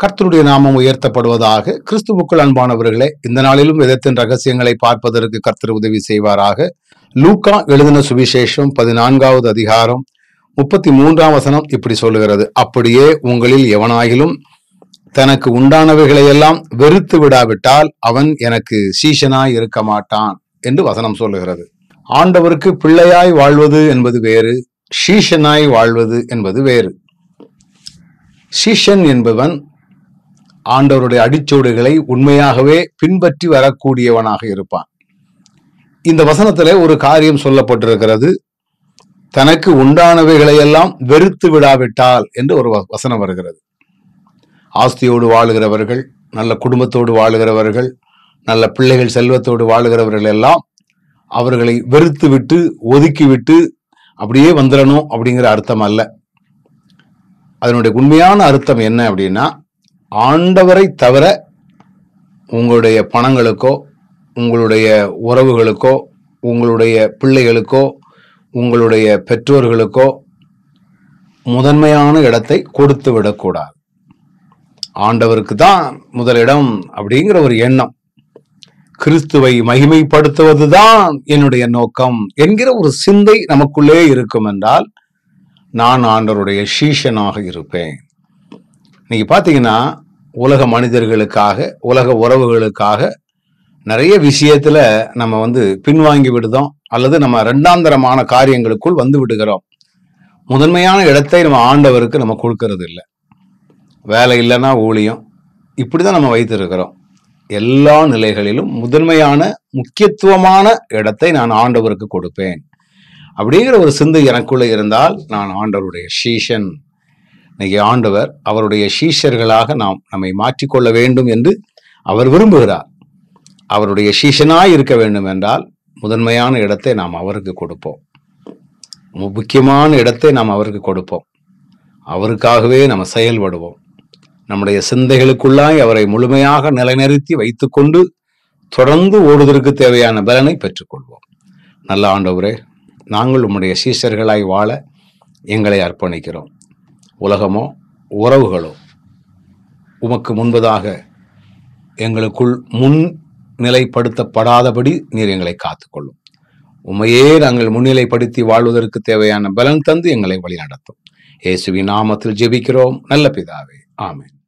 கர்த்தருடைய நாமம் உயர்த்தப்படுவதாக கிறிஸ்துவுக்குள் அன்பானவர்களே இந்த நாளிலும் விதத்தின் ரகசியங்களை பார்ப்பதற்கு கர்த்தர் உதவி செய்வாராக லூக்கா எழுதின சுவிசேஷம் பதினான்காவது அதிகாரம் முப்பத்தி மூன்றாம் வசனம் இப்படி சொல்லுகிறது அப்படியே உங்களில் எவனாகிலும் தனக்கு உண்டானவைகளை எல்லாம் வெறுத்து விடாவிட்டால் அவன் எனக்கு சீஷனாய் இருக்க மாட்டான் என்று வசனம் சொல்லுகிறது ஆண்டவருக்கு பிள்ளையாய் வாழ்வது என்பது வேறு சீஷனாய் வாழ்வது என்பது வேறு சீஷன் என்பவன் ஆண்டவருடைய அடிச்சோடுகளை உண்மையாகவே பின்பற்றி வரக்கூடியவனாக இருப்பான் இந்த வசனத்திலே ஒரு காரியம் சொல்லப்பட்டிருக்கிறது தனக்கு உண்டானவைகளை எல்லாம் வெறுத்து விடாவிட்டால் என்று ஒரு வ- வசனம் வருகிறது ஆஸ்தியோடு வாழுகிறவர்கள் நல்ல குடும்பத்தோடு வாழுகிறவர்கள் நல்ல பிள்ளைகள் செல்வத்தோடு வாழுகிறவர்கள் எல்லாம் அவர்களை வெறுத்து விட்டு ஒதுக்கி விட்டு அப்படியே வந்துடணும் அப்படிங்கிற அர்த்தம் அல்ல அதனுடைய உண்மையான அர்த்தம் என்ன அப்படின்னா ஆண்டவரை தவிர உங்களுடைய பணங்களுக்கோ உங்களுடைய உறவுகளுக்கோ உங்களுடைய பிள்ளைகளுக்கோ உங்களுடைய பெற்றோர்களுக்கோ முதன்மையான இடத்தை கொடுத்து விடக்கூடாது ஆண்டவருக்கு தான் முதலிடம் அப்படிங்கிற ஒரு எண்ணம் கிறிஸ்துவை மகிமைப்படுத்துவதுதான் என்னுடைய நோக்கம் என்கிற ஒரு சிந்தை நமக்குள்ளே இருக்கும் என்றால் நான் ஆண்டவருடைய சீஷனாக இருப்பேன் நீங்க பாத்தீங்கன்னா உலக மனிதர்களுக்காக உலக உறவுகளுக்காக நிறைய விஷயத்துல நம்ம வந்து பின்வாங்கி விடுதோம் அல்லது நம்ம ரெண்டாந்தரமான காரியங்களுக்குள் வந்து விடுகிறோம் முதன்மையான இடத்தை நம்ம ஆண்டவருக்கு நம்ம கொடுக்கறது இல்லை வேலை இல்லைன்னா ஊழியம் இப்படிதான் நம்ம வைத்திருக்கிறோம் எல்லா நிலைகளிலும் முதன்மையான முக்கியத்துவமான இடத்தை நான் ஆண்டவருக்கு கொடுப்பேன் அப்படிங்கிற ஒரு சிந்தை எனக்குள்ள இருந்தால் நான் ஆண்டவருடைய சீஷன் இன்னைக்கு ஆண்டவர் அவருடைய சீஷர்களாக நாம் நம்மை மாற்றிக்கொள்ள வேண்டும் என்று அவர் விரும்புகிறார் அவருடைய சீஷனாய் இருக்க வேண்டும் என்றால் முதன்மையான இடத்தை நாம் அவருக்கு கொடுப்போம் மு- முக்கியமான இடத்தை நாம் அவருக்கு கொடுப்போம் அவருக்காகவே நம்ம செயல்படுவோம் நம்முடைய சிந்தைகளுக்குள்ளாய் அவரை முழுமையாக நிலைநிறுத்தி வைத்துக்கொண்டு தொடர்ந்து ஓடுவதற்கு தேவையான பலனை பெற்றுக்கொள்வோம் நல்ல ஆண்டவரே நாங்கள் உம்முடைய சீஷர்களாய் வாழ எங்களை அர்ப்பணிக்கிறோம் உலகமோ உறவுகளோ உமக்கு முன்பதாக எங்களுக்குள் முன் நிலைப்படுத்தப்படாதபடி நீர் எங்களை காத்துக்கொள்ளும் உமையே நாங்கள் முன்னிலைப்படுத்தி வாழ்வதற்கு தேவையான பலன் தந்து எங்களை வழிநடத்தும் இயேசுவின் நாமத்தில் ஜெபிக்கிறோம் நல்ல பிதாவே ஆமென்